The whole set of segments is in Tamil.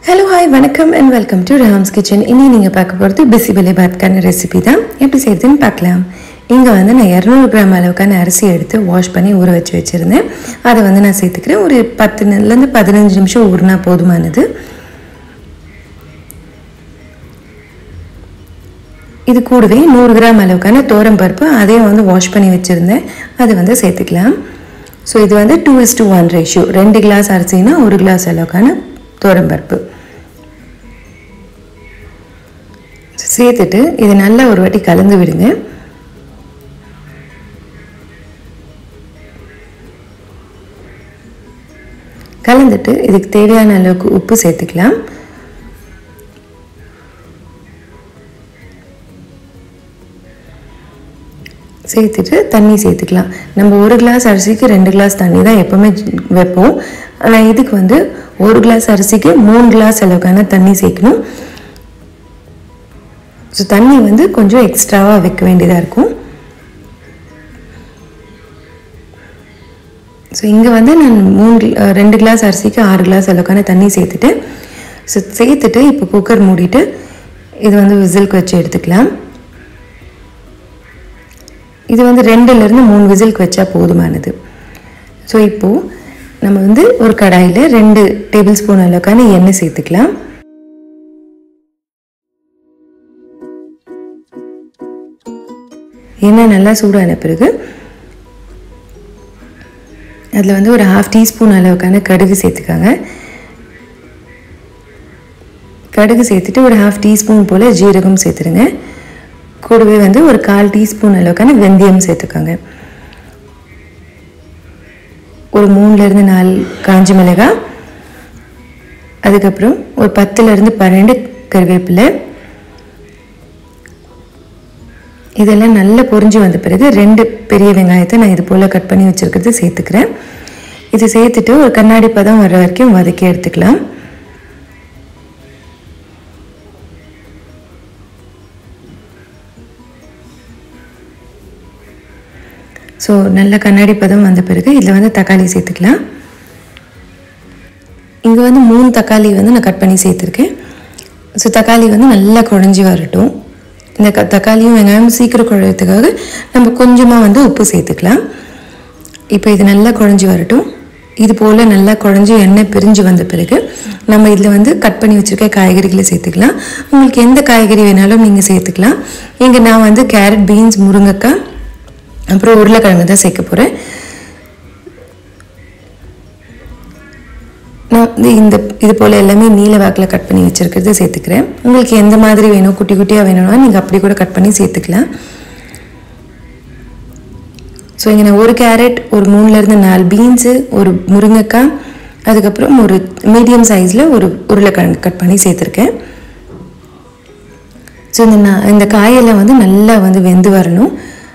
ஹலோ ஹாய் வணக்கம் and welcome to Ram's kitchen இனி நீங்கள் பார்க்க போகிறது பிசி பிலை பாத்க்கான ரெசிபி தான் எப்படி செய்யுதுன்னு பார்க்கலாம் இங்கே வந்து நான் இரநூறு கிராம் அளவுக்கான அரிசி எடுத்து வாஷ் பண்ணி ஊற வச்சு வச்சுருந்தேன் அதை வந்து நான் சேர்த்துக்கிறேன் ஒரு பத்துலேருந்து பதினஞ்சு நிமிஷம் ஊறினா போதுமானது இது கூடவே நூறு கிராம் அளவுக்கான தோரம் பருப்பு அதையும் வந்து வாஷ் பண்ணி வச்சுருந்தேன் அதை வந்து சேர்த்துக்கலாம் ஸோ இது வந்து two is two one ratio ரெண்டு கிளாஸ் அரிசினா ஒரு கிளாஸ் அளவுக்கான தோரம் பருப்பு சேர்த்துட்டு இதை நல்லா ஒரு வாட்டி கலந்து விடுங்க கலந்துட்டு இதுக்கு தேவையான அளவுக்கு உப்பு சேர்த்துக்கலாம் சேர்த்துட்டு தண்ணி சேர்த்துக்கலாம் நம்ம ஒரு கிளாஸ் அரிசிக்கு ரெண்டு கிளாஸ் தண்ணி தான் எப்போவுமே வைப்போம் ஆனால் இதுக்கு வந்து ஒரு கிளாஸ் அரிசிக்கு மூணு கிளாஸ் அளவுக்கான தண்ணி சேர்க்கணும் ஸோ தண்ணி வந்து கொஞ்சம் எக்ஸ்ட்ராவாக வைக்க வேண்டியதாக இருக்கும் ஸோ இங்கே வந்து நான் மூணு ரெண்டு கிளாஸ் அரிசிக்கு ஆறு கிளாஸ் அளவுக்கான தண்ணி சேர்த்துட்டு ஸோ சேர்த்துட்டு இப்போ குக்கர் மூடிட்டு இது வந்து விசிலுக்கு வச்சு எடுத்துக்கலாம் இது வந்து ரெண்டுலேருந்து மூணு விசிலுக்கு வச்சா போதுமானது ஸோ இப்போது நம்ம வந்து ஒரு கடாயில் ரெண்டு டேபிள் ஸ்பூன் அளவுக்கான எண்ணெய் சேர்த்துக்கலாம் எண்ணெய் நல்லா சூடான பிறகு அதில் வந்து ஒரு ஹாஃப் டீஸ்பூன் அளவுக்கான கடுகு சேர்த்துக்காங்க கடுகு சேர்த்துட்டு ஒரு ஹாஃப் டீஸ்பூன் போல் ஜீரகம் சேர்த்துருங்க கூடவே வந்து ஒரு கால் டீஸ்பூன் அளவுக்கான வெந்தயம் சேர்த்துக்கோங்க ஒரு மூணுலேருந்து நாலு காஞ்சி மிளகாய் அதுக்கப்புறம் ஒரு பத்துலேருந்து பன்னெண்டு கருவேப்பிலை இதெல்லாம் நல்லா பொரிஞ்சு வந்த பிறகு ரெண்டு பெரிய வெங்காயத்தை நான் இது போல் கட் பண்ணி வச்சுருக்கிறது சேர்த்துக்கிறேன் இது சேர்த்துட்டு ஒரு கண்ணாடி பதம் வர வரைக்கும் வதக்கி எடுத்துக்கலாம் ஸோ நல்ல கண்ணாடி பதம் வந்த பிறகு இதில் வந்து தக்காளி சேர்த்துக்கலாம் இங்கே வந்து மூணு தக்காளி வந்து நான் கட் பண்ணி சேர்த்துருக்கேன் ஸோ தக்காளி வந்து நல்லா குழஞ்சி வரட்டும் இந்த க தக்காளியும் வெங்காயம் சீக்கிரம் குழையத்துக்காக நம்ம கொஞ்சமாக வந்து உப்பு சேர்த்துக்கலாம் இப்போ இது நல்லா குழஞ்சி வரட்டும் இது போல் நல்லா குழஞ்சி எண்ணெய் பிரிஞ்சு வந்த பிறகு நம்ம இதில் வந்து கட் பண்ணி வச்சுருக்க காய்கறிகளை சேர்த்துக்கலாம் உங்களுக்கு எந்த காய்கறி வேணாலும் நீங்கள் சேர்த்துக்கலாம் இங்கே நான் வந்து கேரட் பீன்ஸ் முருங்கைக்காய் அப்புறம் உருளைக்கிழங்கு தான் சேர்க்க போகிறேன் நான் வந்து இந்த இது போல் எல்லாமே நீல வாக்கில் கட் பண்ணி வச்சுருக்கிறது சேர்த்துக்கிறேன் உங்களுக்கு எந்த மாதிரி வேணும் குட்டி குட்டியாக வேணும்னா நீங்கள் அப்படி கூட கட் பண்ணி சேர்த்துக்கலாம் ஸோ இங்கே நான் ஒரு கேரட் ஒரு மூணுலேருந்து நாலு பீன்ஸு ஒரு முருங்கைக்காய் அதுக்கப்புறம் ஒரு மீடியம் சைஸில் ஒரு உருளைக்கிழங்கு கட் பண்ணி சேர்த்துருக்கேன் ஸோ இந்த நான் இந்த காயெல்லாம் வந்து நல்லா வந்து வெந்து வரணும்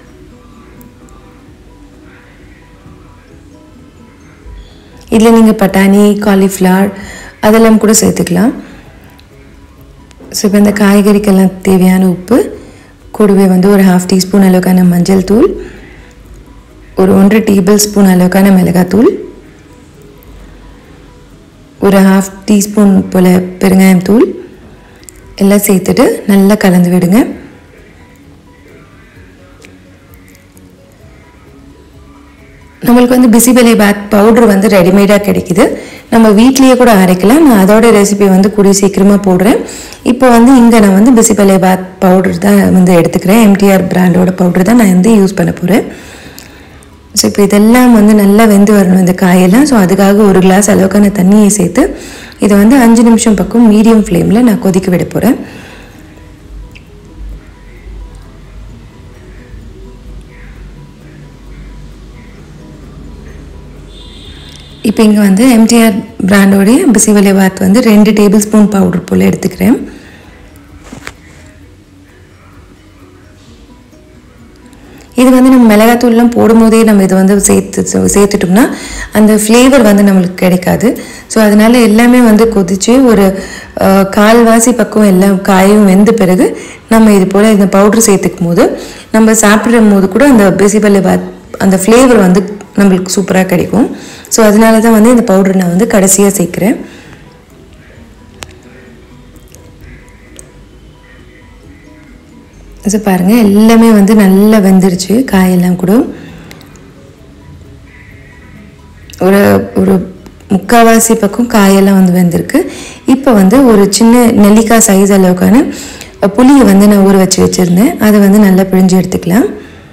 இதில் நீங்கள் பட்டாணி காலிஃப்ளவர் அதெல்லாம் கூட சேர்த்துக்கலாம் ஸோ இப்போ இந்த காய்கறிக்கெல்லாம் தேவையான உப்பு கூடவே வந்து ஒரு ஹாஃப் டீஸ்பூன் அளவுக்கான மஞ்சள் தூள் ஒரு ஒன்றரை டேபிள் ஸ்பூன் அளவுக்கான மிளகாத்தூள் ஒரு ஹாஃப் டீஸ்பூன் போல் பெருங்காயம் தூள் எல்லாம் சேர்த்துட்டு நல்லா கலந்து விடுங்க நம்மளுக்கு வந்து பிசிபெலை பாத் பவுட்ரு வந்து ரெடிமேடாக கிடைக்குது நம்ம வீட்லேயே கூட அரைக்கலாம் நான் அதோட ரெசிபி வந்து கூடிய சீக்கிரமாக போடுறேன் இப்போ வந்து இங்கே நான் வந்து பிசிபெலை பாத் பவுடர் தான் வந்து எடுத்துக்கிறேன் எம்டிஆர் பிராண்டோட பவுடர் தான் நான் வந்து யூஸ் பண்ண போகிறேன் ஸோ இப்போ இதெல்லாம் வந்து நல்லா வெந்து வரணும் இந்த காயெல்லாம் ஸோ அதுக்காக ஒரு கிளாஸ் அளவுக்கான தண்ணியை சேர்த்து இதை வந்து அஞ்சு நிமிஷம் பக்கம் மீடியம் ஃப்ளேமில் நான் கொதிக்க விட போகிறேன் இப்போ இங்கே வந்து எம்டிஆர் பிராண்டோடைய பிசிவலை பாத் வந்து ரெண்டு டேபிள் ஸ்பூன் பவுடர் போல் எடுத்துக்கிறேன் இது வந்து நம்ம மிளகாத்தூள்லாம் போடும்போதே நம்ம இதை வந்து சேர்த்து சேர்த்துட்டோம்னா அந்த ஃப்ளேவர் வந்து நம்மளுக்கு கிடைக்காது ஸோ அதனால எல்லாமே வந்து கொதித்து ஒரு கால்வாசி பக்கம் எல்லாம் காயும் வெந்த பிறகு நம்ம இது போல் இந்த பவுட்ரு சேர்த்துக்கும் போது நம்ம சாப்பிடும் போது கூட அந்த பிசிபல்ல பாத் அந்த ஃப்ளேவர் வந்து நம்மளுக்கு சூப்பராக கிடைக்கும் ஸோ அதனால தான் வந்து இந்த பவுடர் நான் வந்து கடைசியாக சேர்க்குறேன் ஸோ பாருங்கள் எல்லாமே வந்து நல்லா வெந்துருச்சு காயெல்லாம் கூட ஒரு ஒரு முக்கால்வாசி பக்கம் காயெல்லாம் வந்து வெந்திருக்கு இப்போ வந்து ஒரு சின்ன நெல்லிக்காய் சைஸ் அளவுக்கான புளியை வந்து நான் ஊற வச்சு வச்சுருந்தேன் அதை வந்து நல்லா பிழிஞ்சு எடுத்துக்கலாம்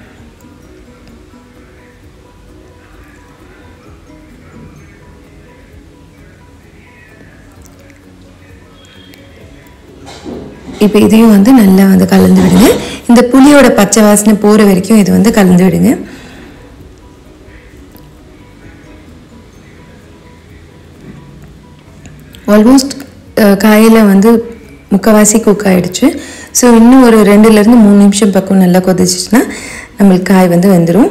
இப்போ இதையும் வந்து நல்லா வந்து கலந்து விடுங்க இந்த புளியோட பச்சை வாசனை போகிற வரைக்கும் இது வந்து கலந்து விடுங்க ஆல்மோஸ்ட் காயில் வந்து முக்கால்வாசி குக் ஆகிடுச்சு ஸோ இன்னும் ஒரு ரெண்டுலேருந்து மூணு நிமிஷம் பக்கம் நல்லா கொதிச்சிச்சுன்னா நம்மளுக்கு காய் வந்து வெந்துடும்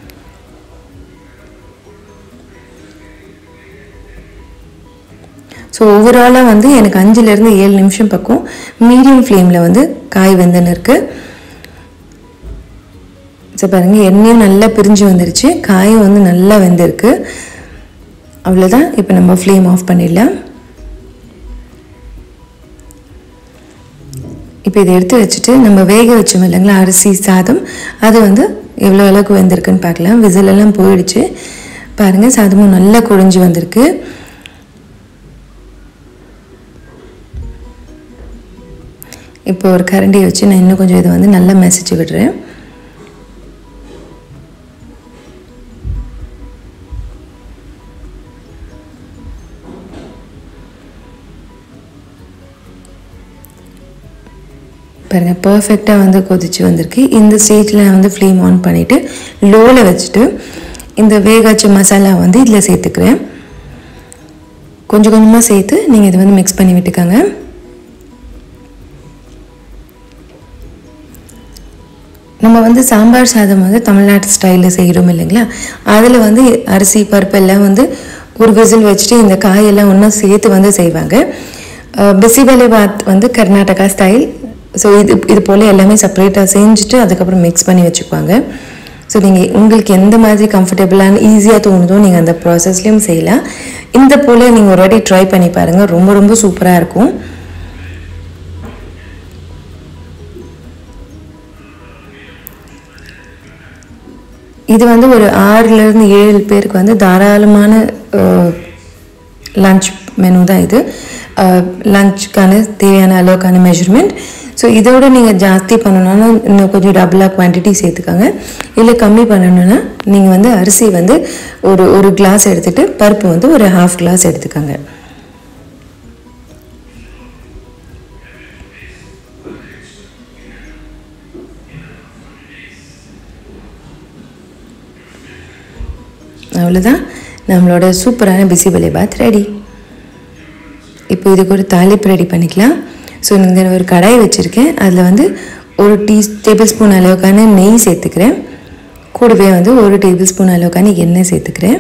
ஸோ ஓவராலாக வந்து எனக்கு அஞ்சுலேருந்து ஏழு நிமிஷம் பக்கம் மீடியம் ஃப்ளேமில் வந்து காய் வெந்துன்னு இருக்குது ஸோ பாருங்கள் எண்ணெயும் நல்லா பிரிஞ்சு வந்துருச்சு காயும் வந்து நல்லா வெந்திருக்கு அவ்வளோதான் இப்போ நம்ம ஃப்ளேம் ஆஃப் பண்ணிடலாம் இப்போ இதை எடுத்து வச்சுட்டு நம்ம வேக வச்சோம் இல்லைங்களா அரிசி சாதம் அது வந்து எவ்வளோ அளவுக்கு வெந்திருக்குன்னு பார்க்கலாம் விசில் எல்லாம் போயிடுச்சு பாருங்கள் சாதமும் நல்லா குழஞ்சி வந்திருக்கு இப்போ ஒரு கரண்டியை வச்சு நான் இன்னும் கொஞ்சம் இதை வந்து நல்லா மெசேஜ் விடுறேன் பாருங்கள் பர்ஃபெக்டாக வந்து கொதிச்சு வந்திருக்கு இந்த ஸ்டேஜில் நான் வந்து ஃப்ளேம் ஆன் பண்ணிவிட்டு லோவில் வச்சுட்டு இந்த வேக வச்ச மசாலா வந்து இதில் சேர்த்துக்கிறேன் கொஞ்சம் கொஞ்சமாக சேர்த்து நீங்கள் இதை வந்து மிக்ஸ் பண்ணி விட்டுக்கோங்க நம்ம வந்து சாம்பார் சாதம் வந்து தமிழ்நாட்டு ஸ்டைலில் செய்கிறோம் இல்லைங்களா அதில் வந்து அரிசி பருப்பு எல்லாம் வந்து ஒரு விசில் வச்சுட்டு இந்த காயெல்லாம் ஒன்றா சேர்த்து வந்து செய்வாங்க பிசிபெலே பாத் வந்து கர்நாடகா ஸ்டைல் ஸோ இது இது போல் எல்லாமே செப்பரேட்டாக செஞ்சுட்டு அதுக்கப்புறம் மிக்ஸ் பண்ணி வச்சுக்குவாங்க ஸோ நீங்கள் உங்களுக்கு எந்த மாதிரி கம்ஃபர்டபுளான ஈஸியாக தோணுதோ நீங்கள் அந்த ப்ராசஸ்லேயும் செய்யலாம் இந்த போல் நீங்கள் ஒரு வாட்டி ட்ரை பண்ணி பாருங்கள் ரொம்ப ரொம்ப சூப்பராக இருக்கும் இது வந்து ஒரு ஆறுலேருந்து ஏழு பேருக்கு வந்து தாராளமான லஞ்ச் மெனு தான் இது லஞ்சுக்கான தேவையான அளவுக்கான மெஷர்மெண்ட் ஸோ இதோட நீங்கள் ஜாஸ்தி பண்ணணும்னா இன்னும் கொஞ்சம் டபுளாக குவான்டிட்டி சேர்த்துக்கோங்க இல்லை கம்மி பண்ணணும்னா நீங்கள் வந்து அரிசி வந்து ஒரு ஒரு கிளாஸ் எடுத்துகிட்டு பருப்பு வந்து ஒரு ஹாஃப் கிளாஸ் எடுத்துக்கோங்க அவ்வளோதான் நம்மளோட சூப்பரான பிசிபெலி பாத் ரெடி இப்போ இதுக்கு ஒரு தாளிப்பு ரெடி பண்ணிக்கலாம் ஸோ இங்கே ஒரு கடாய் வச்சுருக்கேன் அதில் வந்து ஒரு டீ டேபிள் ஸ்பூன் அளவுக்கான நெய் சேர்த்துக்கிறேன் கூடவே வந்து ஒரு டேபிள் ஸ்பூன் அளவுக்கான எண்ணெய் சேர்த்துக்கிறேன்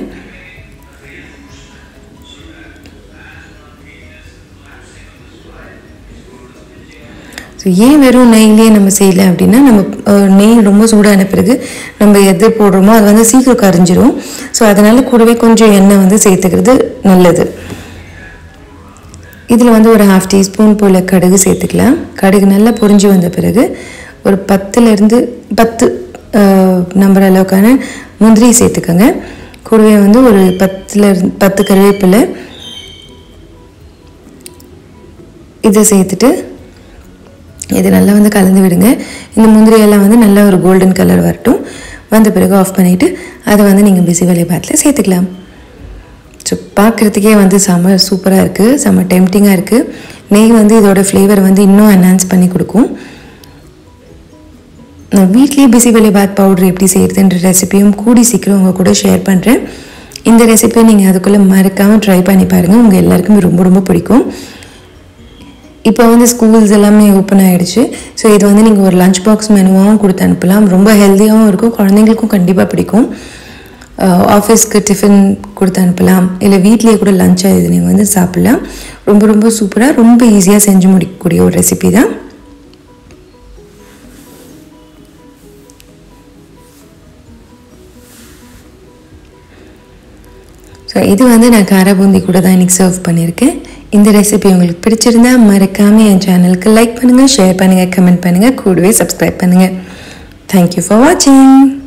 ஸோ ஏன் வெறும் நெய்லேயே நம்ம செய்யலை அப்படின்னா நம்ம நெய் ரொம்ப சூடான பிறகு நம்ம எது போடுறோமோ அது வந்து சீக்கிரம் கரைஞ்சிரும் ஸோ அதனால் கூடவே கொஞ்சம் எண்ணெய் வந்து சேர்த்துக்கிறது நல்லது இதில் வந்து ஒரு ஹாஃப் டீஸ்பூன் போல் கடுகு சேர்த்துக்கலாம் கடுகு நல்லா பொரிஞ்சு வந்த பிறகு ஒரு பத்துலேருந்து பத்து நம்பர் அளவுக்கான முந்திரி சேர்த்துக்கோங்க கூடவே வந்து ஒரு பத்தில் பத்து கருவேப்பிலை இதை சேர்த்துட்டு இது நல்லா வந்து கலந்து விடுங்க இந்த முந்திரியெல்லாம் வந்து நல்லா ஒரு கோல்டன் கலர் வரட்டும் வந்த பிறகு ஆஃப் பண்ணிவிட்டு அதை வந்து நீங்கள் பிசி பாத்தில் சேர்த்துக்கலாம் ஸோ பார்க்குறதுக்கே வந்து செம்ம சூப்பராக இருக்குது செம்ம டெம்டிங்காக இருக்குது நெய் வந்து இதோட ஃப்ளேவர் வந்து இன்னும் என்ஹான்ஸ் பண்ணி கொடுக்கும் நான் வீட்லேயே பிசி பாத் பவுடர் எப்படி செய்கிறதுன்ற ரெசிபியும் கூடி சீக்கிரம் உங்கள் கூட ஷேர் பண்ணுறேன் இந்த ரெசிபியை நீங்கள் அதுக்குள்ளே மறக்காமல் ட்ரை பண்ணி பாருங்கள் உங்கள் எல்லாருக்குமே ரொம்ப ரொம்ப பிடிக்கும் இப்போ வந்து ஸ்கூல்ஸ் எல்லாமே ஓப்பன் ஆகிடுச்சு ஸோ இது வந்து நீங்கள் ஒரு லஞ்ச் பாக்ஸ் மெனுவாகவும் கொடுத்து அனுப்பலாம் ரொம்ப ஹெல்த்தியாகவும் இருக்கும் குழந்தைங்களுக்கும் கண்டிப்பாக பிடிக்கும் ஆஃபீஸ்க்கு டிஃபன் கொடுத்து அனுப்பலாம் இல்லை வீட்லேயே கூட லஞ்சாக இது நீங்கள் வந்து சாப்பிட்லாம் ரொம்ப ரொம்ப சூப்பராக ரொம்ப ஈஸியாக செஞ்சு முடிக்கக்கூடிய ஒரு ரெசிபி தான் ஸோ ஸோ இது வந்து நான் காரா பூந்தி கூட தான் இன்றைக்கி சர்வ் பண்ணியிருக்கேன் இந்த ரெசிபி உங்களுக்கு பிடிச்சிருந்தா மறக்காமல் என் சேனலுக்கு லைக் பண்ணுங்கள் ஷேர் பண்ணுங்கள் கமெண்ட் பண்ணுங்கள் கூடவே சப்ஸ்கிரைப் பண்ணுங்கள் தேங்க்யூ ஃபார் வாட்சிங்